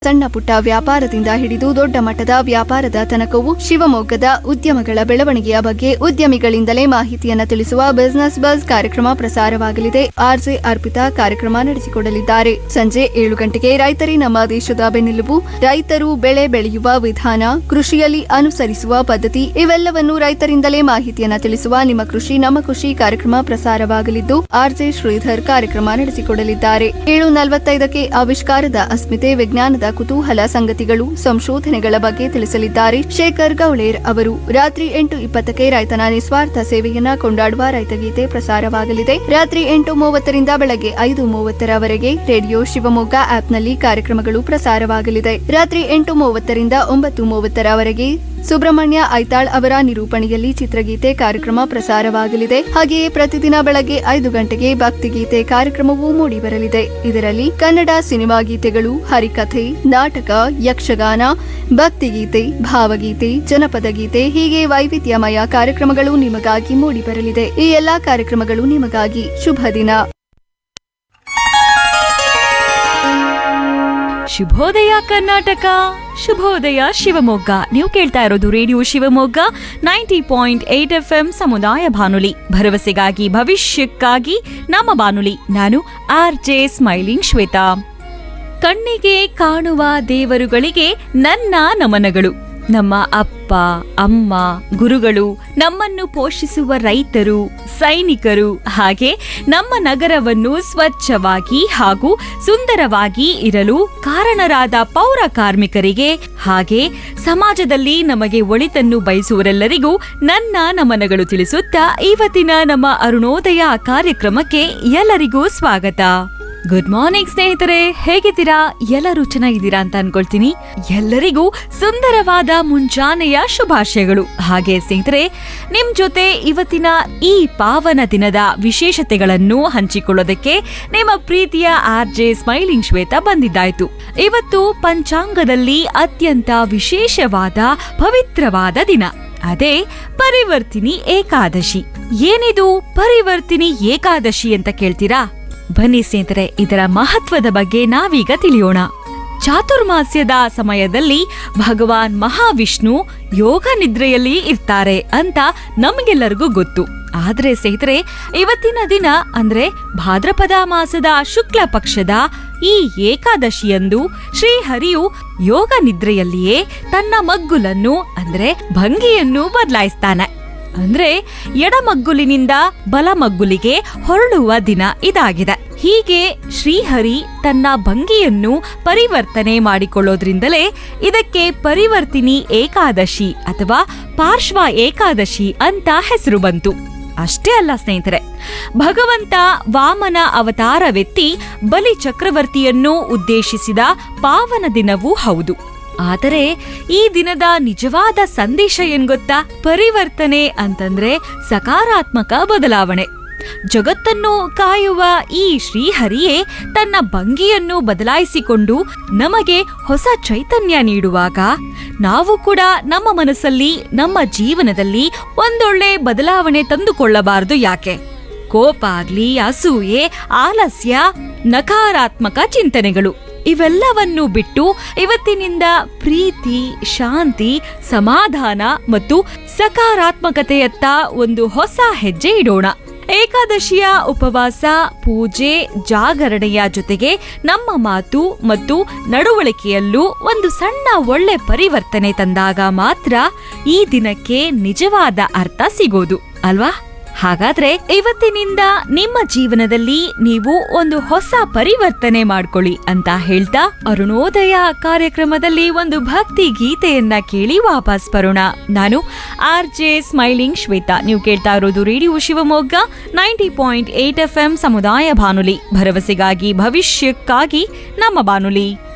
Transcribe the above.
ಸಣ್ಣ ಪುಟ್ಟ ವ್ಯಾಪಾರದಿಂದ ಹಿಡಿದು ದೊಡ್ಡ ಮಟ್ಟದ ವ್ಯಾಪಾರದ ತನಕವೂ ಶಿವಮೊಗ್ಗದ ಉದ್ಯಮಗಳ ಬೆಳವಣಿಗೆಯ ಬಗ್ಗೆ ಉದ್ಯಮಿಗಳಿಂದಲೇ ಮಾಹಿತಿಯನ್ನ ತಿಳಿಸುವ ಬಿಸಿನೆಸ್ ಬಸ್ ಕಾರ್ಯಕ್ರಮ ಪ್ರಸಾರವಾಗಲಿದೆ ಆರ್ಜೆ ಅರ್ಪಿತಾ ಕಾರ್ಯಕ್ರಮ ನಡೆಸಿಕೊಡಲಿದ್ದಾರೆ ಸಂಜೆ ಏಳು ಗಂಟೆಗೆ ರೈತರೇ ನಮ್ಮ ದೇಶದ ಬೆನ್ನೆಲುಬು ರೈತರು ಬೆಳೆ ಬೆಳೆಯುವ ವಿಧಾನ ಕೃಷಿಯಲ್ಲಿ ಅನುಸರಿಸುವ ಪದ್ಧತಿ ಇವೆಲ್ಲವನ್ನು ರೈತರಿಂದಲೇ ಮಾಹಿತಿಯನ್ನ ತಿಳಿಸುವ ನಿಮ್ಮ ಕೃಷಿ ನಮ್ಮ ಕೃಷಿ ಕಾರ್ಯಕ್ರಮ ಪ್ರಸಾರವಾಗಲಿದ್ದು ಆರ್ಜೆ ಶ್ರೀಧರ್ ಕಾರ್ಯಕ್ರಮ ನಡೆಸಿಕೊಡಲಿದ್ದಾರೆ ಏಳು ನಲವತ್ತೈದಕ್ಕೆ ಆವಿಷ್ಕಾರದ ಅಸ್ಮಿತೆ ವಿಜ್ಞಾನದ ಕುತೂಹಲ ಸಂಗತಿಗಳು ಸಂಶೋಧನೆಗಳ ಬಗ್ಗೆ ತಿಳಿಸಲಿದ್ದಾರೆ ಶೇಖರ್ ಗೌಳೇರ್ ಅವರು ರಾತ್ರಿ ಎಂಟು ಇಪ್ಪತ್ತಕ್ಕೆ ರೈತನ ನಿಸ್ವಾರ್ಥ ಸೇವೆಯನ್ನ ಕೊಂಡಾಡುವ ರೈತಗೀತೆ ಪ್ರಸಾರವಾಗಲಿದೆ ರಾತ್ರಿ ಎಂಟು ಮೂವತ್ತರಿಂದ ಬೆಳಗ್ಗೆ ಐದು ಮೂವತ್ತರವರೆಗೆ ರೇಡಿಯೋ ಶಿವಮೊಗ್ಗ ಆಪ್ನಲ್ಲಿ ಕಾರ್ಯಕ್ರಮಗಳು ಪ್ರಸಾರವಾಗಲಿದೆ ರಾತ್ರಿ ಎಂಟು ಮೂವತ್ತರಿಂದ ಒಂಬತ್ತು ಮೂವತ್ತರವರೆಗೆ ಸುಬ್ರಹ್ಮಣ್ಯ ಐತಾಳ್ ಅವರ ನಿರೂಪಣೆಯಲ್ಲಿ ಚಿತ್ರಗೀತೆ ಕಾರ್ಯಕ್ರಮ ಪ್ರಸಾರವಾಗಲಿದೆ ಹಾಗೆಯೇ ಪ್ರತಿದಿನ ಬೆಳಗ್ಗೆ ಐದು ಗಂಟೆಗೆ ಭಕ್ತಿಗೀತೆ ಕಾರ್ಯಕ್ರಮವೂ ಮೂಡಿಬರಲಿದೆ ಇದರಲ್ಲಿ ಕನ್ನಡ ಸಿನಿಮಾ ಗೀತೆಗಳು ಹರಿಕಥೆ ನಾಟಕ ಯಕ್ಷಗಾನ ಭಕ್ತಿಗೀತೆ ಭಾವಗೀತೆ ಜನಪದ ಗೀತೆ ಹೀಗೆ ವೈವಿಧ್ಯಮಯ ಕಾರ್ಯಕ್ರಮಗಳು ನಿಮಗಾಗಿ ಮೂಡಿಬರಲಿದೆ ಈ ಎಲ್ಲಾ ಕಾರ್ಯಕ್ರಮಗಳು ನಿಮಗಾಗಿ ಶುಭ ದಿನ ಶುಭೋದಯ ಕರ್ನಾಟಕ ಶುಭೋದಯ ಶಿವಮೊಗ್ಗ ನೀವು ಕೇಳ್ತಾ ಇರೋದು radio Shivamogga ninety point eight F M ಸಮುದಾಯ ಬಾನುಲಿ ಭರವಸೆಗಾಗಿ ಭವಿಷ್ಯಕ್ಕಾಗಿ ನಮ್ಮ ಬಾನುಲಿ ನಾನು ಆರ್ ಜೆ ಸ್ಮೈಲಿಂಗ್ ಶ್ವೇತಾ ಕಣ್ಣಿಗೆ ಕಾಣುವ ದೇವರುಗಳಿಗೆ ನನ್ನ ನಮನಗಳು ನಮ್ಮ ಅಪ್ಪ ಅಮ್ಮ ಗುರುಗಳು ನಮ್ಮನ್ನು ಪೋಷಿಸುವ ರೈತರು ಸೈನಿಕರು ಹಾಗೆ ನಮ್ಮ ನಗರವನ್ನು ಸ್ವಚ್ಛವಾಗಿ ಹಾಗೂ ಸುಂದರವಾಗಿ ಇರಲು ಕಾರಣರಾದ ಪೌರ ಕಾರ್ಮಿಕರಿಗೆ ಹಾಗೆ ಸಮಾಜದಲ್ಲಿ ನಮಗೆ ಒಳಿತನ್ನು ಬಯಸುವರೆಲ್ಲರಿಗೂ ನನ್ನ ನಮನಗಳು ತಿಳಿಸುತ್ತಾ ಇವತ್ತಿನ ನಮ್ಮ ಅರುಣೋದಯ ಕಾರ್ಯಕ್ರಮಕ್ಕೆ ಎಲ್ಲರಿಗೂ ಸ್ವಾಗತ ಗುಡ್ ಮಾರ್ನಿಂಗ್ ಸ್ನೇಹಿತರೆ ಹೇಗಿದ್ದೀರಾ ಎಲ್ಲರೂ ಚೆನ್ನಾಗಿದ್ದೀರಾ ಅಂತ ಅನ್ಕೊಳ್ತೀನಿ ಎಲ್ಲರಿಗೂ ಸುಂದರವಾದ ಮುಂಜಾನೆಯ ಶುಭಾಶಯಗಳು ಹಾಗೆ ಸ್ನೇಹಿತರೆ ನಿಮ್ ಜೊತೆ ಇವತ್ತಿನ ಈ ಪಾವನ ದಿನದ ವಿಶೇಷತೆಗಳನ್ನು ಹಂಚಿಕೊಳ್ಳೋದಕ್ಕೆ ನಿಮ್ಮ ಪ್ರೀತಿಯ ಆರ್ ಜೆ ಸ್ಮೈಲಿಂಗ್ ಶ್ವೇತ ಬಂದಿದ್ದಾಯ್ತು ಇವತ್ತು ಪಂಚಾಂಗದಲ್ಲಿ ಅತ್ಯಂತ ವಿಶೇಷವಾದ ಪವಿತ್ರವಾದ ದಿನ ಅದೇ ಪರಿವರ್ತಿನಿ ಏಕಾದಶಿ ಏನಿದು ಪರಿವರ್ತಿನಿ ಏಕಾದಶಿ ಅಂತ ಕೇಳ್ತೀರಾ ಬನ್ನಿ ಸ್ನೇಹಿತರೆ ಇದರ ಮಹತ್ವದ ಬಗ್ಗೆ ನಾವೀಗ ತಿಳಿಯೋಣ ಚಾತುರ್ಮಾಸ್ಯದ ಸಮಯದಲ್ಲಿ ಭಗವಾನ್ ಮಹಾವಿಷ್ಣು ಯೋಗ ನಿದ್ರೆಯಲ್ಲಿ ಇರ್ತಾರೆ ಅಂತ ನಮಗೆಲ್ಲರಿಗೂ ಗೊತ್ತು ಆದ್ರೆ ಸ್ನೇಹಿತರೆ ಇವತ್ತಿನ ದಿನ ಅಂದ್ರೆ ಭಾದ್ರಪದ ಮಾಸದ ಶುಕ್ಲ ಪಕ್ಷದ ಈ ಏಕಾದಶಿಯಂದು ಶ್ರೀಹರಿಯು ಯೋಗ ನಿದ್ರೆಯಲ್ಲಿಯೇ ತನ್ನ ಮಗ್ಗುಲನ್ನು ಅಂದ್ರೆ ಭಂಗಿಯನ್ನು ಬದಲಾಯಿಸ್ತಾನೆ ಅಂದ್ರೆ ಎಡಮಗ್ಗುಲಿನಿಂದ ಬಲಮಗ್ಗುಲಿಗೆ ಹೊರಳುವ ದಿನ ಇದಾಗಿದೆ ಹೀಗೆ ಶ್ರೀಹರಿ ತನ್ನ ಭಂಗಿಯನ್ನು ಪರಿವರ್ತನೆ ಮಾಡಿಕೊಳ್ಳೋದ್ರಿಂದಲೇ ಇದಕ್ಕೆ ಪರಿವರ್ತಿನಿ ಏಕಾದಶಿ ಅಥವಾ ಪಾರ್ಶ್ವ ಏಕಾದಶಿ ಅಂತ ಹೆಸರು ಬಂತು ಅಷ್ಟೇ ಅಲ್ಲ ಸ್ನೇಹಿತರೆ ಭಗವಂತ ವಾಮನ ಅವತಾರವೆತ್ತಿ ಬಲಿ ಚಕ್ರವರ್ತಿಯನ್ನು ಉದ್ದೇಶಿಸಿದ ಪಾವನ ದಿನವೂ ಹೌದು ಆದರೆ ಈ ದಿನದ ನಿಜವಾದ ಸಂದೇಶ ಏನ್ ಗೊತ್ತಾ ಪರಿವರ್ತನೆ ಅಂತಂದ್ರೆ ಸಕಾರಾತ್ಮಕ ಬದಲಾವಣೆ ಜಗತ್ತನ್ನು ಕಾಯುವ ಈ ಶ್ರೀಹರಿಯೇ ತನ್ನ ಭಂಗಿಯನ್ನು ಬದಲಾಯಿಸಿಕೊಂಡು ನಮಗೆ ಹೊಸ ಚೈತನ್ಯ ನೀಡುವಾಗ ನಾವು ಕೂಡ ನಮ್ಮ ಮನಸ್ಸಲ್ಲಿ ನಮ್ಮ ಜೀವನದಲ್ಲಿ ಒಂದೊಳ್ಳೆ ಬದಲಾವಣೆ ತಂದುಕೊಳ್ಳಬಾರದು ಯಾಕೆ ಕೋಪ ಆಗ್ಲಿ ಅಸೂಯೆ ಆಲಸ್ಯ ನಕಾರಾತ್ಮಕ ಚಿಂತನೆಗಳು ಇವೆಲ್ಲವನ್ನು ಬಿಟ್ಟು ಇವತ್ತಿನಿಂದ ಪ್ರೀತಿ ಶಾಂತಿ ಸಮಾಧಾನ ಮತ್ತು ಸಕಾರಾತ್ಮಕತೆಯತ್ತ ಒಂದು ಹೊಸ ಹೆಜ್ಜೆ ಇಡೋಣ ಏಕಾದಶಿಯ ಉಪವಾಸ ಪೂಜೆ ಜಾಗರಣೆಯ ಜೊತೆಗೆ ನಮ್ಮ ಮಾತು ಮತ್ತು ನಡವಳಿಕೆಯಲ್ಲೂ ಒಂದು ಸಣ್ಣ ಒಳ್ಳೆ ಪರಿವರ್ತನೆ ತಂದಾಗ ಮಾತ್ರ ಈ ದಿನಕ್ಕೆ ನಿಜವಾದ ಅರ್ಥ ಸಿಗೋದು ಅಲ್ವಾ ಹಾಗಾದ್ರೆ ಇವತ್ತಿನಿಂದ ನಿಮ್ಮ ಜೀವನದಲ್ಲಿ ನೀವು ಒಂದು ಹೊಸ ಪರಿವರ್ತನೆ ಮಾಡ್ಕೊಳ್ಳಿ ಅಂತ ಹೇಳ್ತಾ ಅರುಣೋದಯ ಕಾರ್ಯಕ್ರಮದಲ್ಲಿ ಒಂದು ಭಕ್ತಿ ಗೀತೆಯನ್ನ ಕೇಳಿ ವಾಪಸ್ ಬರೋಣ ನಾನು ಆರ್ ಜೆ ಸ್ಮೈಲಿಂಗ್ ಶ್ವೇತಾ ನೀವು ಕೇಳ್ತಾ ಇರೋದು radio Shivamogga ninety point eight F M ಸಮುದಾಯ ಬಾನುಲಿ ಭರವಸೆಗಾಗಿ ಭವಿಷ್ಯಕ್ಕಾಗಿ ನಮ್ಮ ಬಾನುಲಿ